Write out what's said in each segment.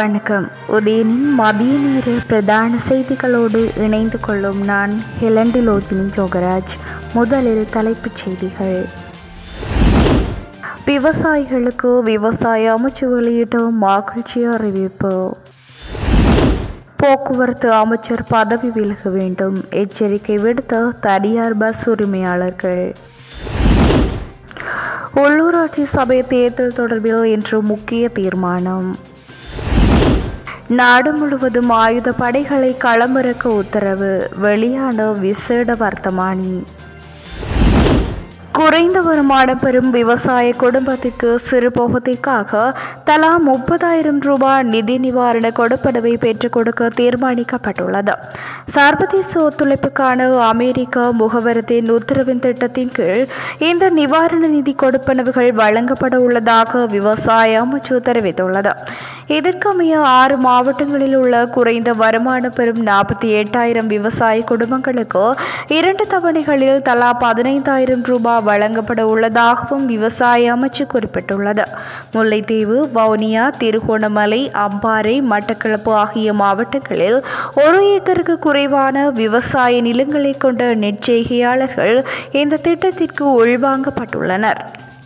வணக்கம் உதயனின் மதிய நேர பிரதான செய்திகளோடு இணைந்து கொள்ளும் நான் ஹெலண்டிலோஜினி ஜோகராஜ் முதலில் தலைப்புச் செய்திகள் விவசாயிகளுக்கு விவசாய அமைச்சு வெளியிட்ட மகிழ்ச்சி அறிவிப்பு போக்குவரத்து அமைச்சர் பதவி விலக வேண்டும் எச்சரிக்கை விடுத்த தனியார் பஸ் உரிமையாளர்கள் உள்ளூராட்சி சபை தேர்தல் தொடர்பில் இன்று முக்கிய தீர்மானம் நாடு முழுவதும் ஆயுத படைகளை களமிறக்க உத்தரவு வெளியான விசேட வர்த்தமானி குறைந்த வருமானம் பெறும் விவசாய குடும்பத்திற்கு சிறு போகத்திற்காக தலா முப்பதாயிரம் ரூபாய் நிதி நிவாரண கொடுப்பனவை பெற்றுக் கொடுக்க தீர்மானிக்கப்பட்டுள்ளது சர்வதேச ஒத்துழைப்புக்கான அமெரிக்க முகவரத்தின் உத்தரவின் திட்டத்தின் கீழ் இந்த நிவாரண நிதி கொடுப்பனவுகள் வழங்கப்பட உள்ளதாக விவசாய அமைச்சு தெரிவித்துள்ளது இதற்கமைய ஆறு மாவட்டங்களில் உள்ள குறைந்த வருமானம் பெறும் நாற்பத்தி எட்டாயிரம் விவசாய குடும்பங்களுக்கு இரண்டு தவணைகளில் தலா பதினைந்தாயிரம் ரூபாய் வழங்கப்பட உள்ளதாகவும் விவசாய அமைச்சு குறிப்பிட்டுள்ளது முல்லைத்தீவு வவுனியா திருகோணமலை அம்பாறை மட்டக்களப்பு ஆகிய மாவட்டங்களில் ஒரு ஏக்கருக்கு குறைவான விவசாய நிலங்களை கொண்ட நெற்செய்கையாளர்கள் இந்த திட்டத்திற்கு உள்வாங்கப்பட்டுள்ளனர்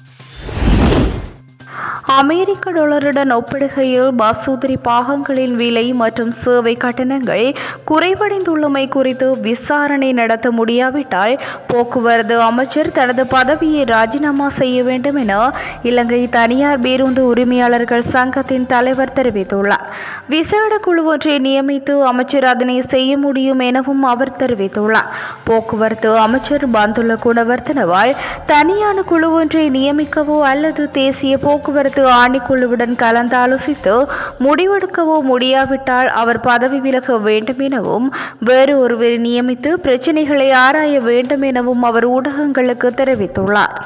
அமெரிக்க டாலருடன் ஒப்பிடுகையில் மசூதிரி பாகங்களின் விலை மற்றும் சேவை கட்டணங்கள் குறைவடைந்துள்ளமை குறித்து விசாரணை நடத்த முடியாவிட்டால் போக்குவரத்து அமைச்சர் தனது பதவியை ராஜினாமா செய்ய வேண்டும் என இலங்கை தனியார் பேருந்து உரிமையாளர்கள் சங்கத்தின் தலைவர் தெரிவித்துள்ளார் விசேட குழு ஒன்றை நியமித்து அமைச்சர் அதனை செய்ய முடியும் எனவும் அவர் தெரிவித்துள்ளார் போக்குவரத்து அமைச்சர் பந்துல குணவர்த்தனவால் தனியான குழு ஒன்றை நியமிக்கவோ அல்லது தேசிய போக்குவரத்து ஆணைக்குழுவுடன் கலந்தாலோசித்து முடிவெடுக்கவோ முடியாவிட்டால் அவர் பதவி விலக வேண்டும் எனவும் வேறு ஒருவரை நியமித்து பிரச்சினைகளை ஆராய வேண்டும் எனவும் அவர் ஊடகங்களுக்கு தெரிவித்துள்ளார்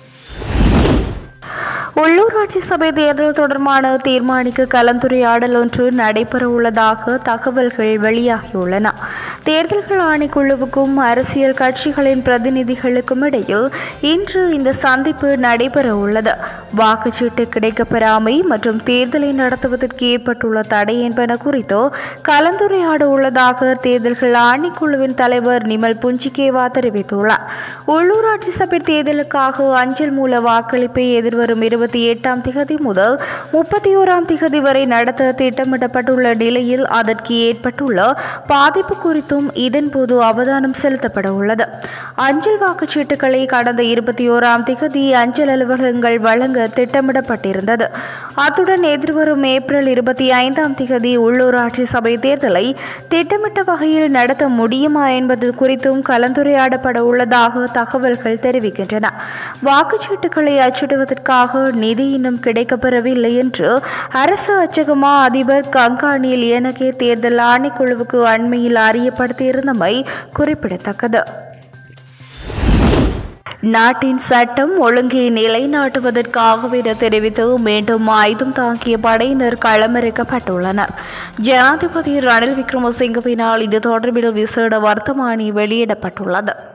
உள்ளூராட்சி சபை தேர்தல் தொடர்பான தீர்மானிக்க கலந்துரையாடல் ஒன்று நடைபெற உள்ளதாக தகவல்கள் வெளியாகியுள்ளன தேர்தல்கள் ஆணைக்குழுவுக்கும் அரசியல் கட்சிகளின் பிரதிநிதிகளுக்கும் இடையில் இன்று இந்த சந்திப்பு நடைபெற உள்ளது வாக்குச்சீட்டு கிடைக்கப்பெறாமை மற்றும் தேர்தலை நடத்துவதற்கு ஏற்பட்டுள்ள தடை என்பன குறித்து கலந்துரையாட உள்ளதாக தேர்தல்கள் ஆணைக்குழுவின் தலைவர் நிமல் புஞ்சிகேவா தெரிவித்துள்ளார் உள்ளூராட்சி சபை தேர்தலுக்காக அஞ்சல் மூல வாக்களிப்பை எதிர்வரும் இருபத்தி எட்டாம் திகதி முதல் முப்பத்தி ஓராம் திகதி வரை நடத்த திட்டமிடப்பட்டுள்ள நிலையில் அதற்கு ஏற்பட்டுள்ள பாதிப்பு குறித்தும் இதன்போது அவதானம் செலுத்தப்பட உள்ளது அஞ்சல் வாக்குச்சீட்டுகளை கடந்த இருபத்தி ஓராம் திகதி அஞ்சல் அலுவலகங்கள் வழங்க திட்டமிடப்பட்டிருந்தது அத்துடன் எதிர்வரும் ஏப்ரல் இருபத்தி ஐந்தாம் திகதி உள்ளூராட்சி சபை தேர்தலை திட்டமிட்ட வகையில் நடத்த முடியுமா என்பது குறித்தும் கலந்துரையாடப்பட உள்ளதாக தகவல்கள் தெரிவிக்கின்றன வாக்குச்சீட்டுகளை அச்சிடுவதற்காக நிதி இன்னும் கிடைக்கப்பெறவில்லை என்று அரசு அச்சகமா அதிபர் கங்காணியில் எனக்கே தேர்தல் ஆணைக்குழுவுக்கு அண்மையில் அறியப்படுத்தியிருந்தமை குறிப்பிடத்தக்கது நாட்டின் சட்டம் ஒழுங்கை நிலைநாட்டுவதற்காகவென தெரிவித்து மீண்டும் ஆயுதம் தாங்கிய படையினர் களமிறக்கப்பட்டுள்ளனர் ஜனாதிபதி ரணில் விக்ரமசிங்கவினால் இது தொடர்பில் விசேட வர்த்தமானி வெளியிடப்பட்டுள்ளது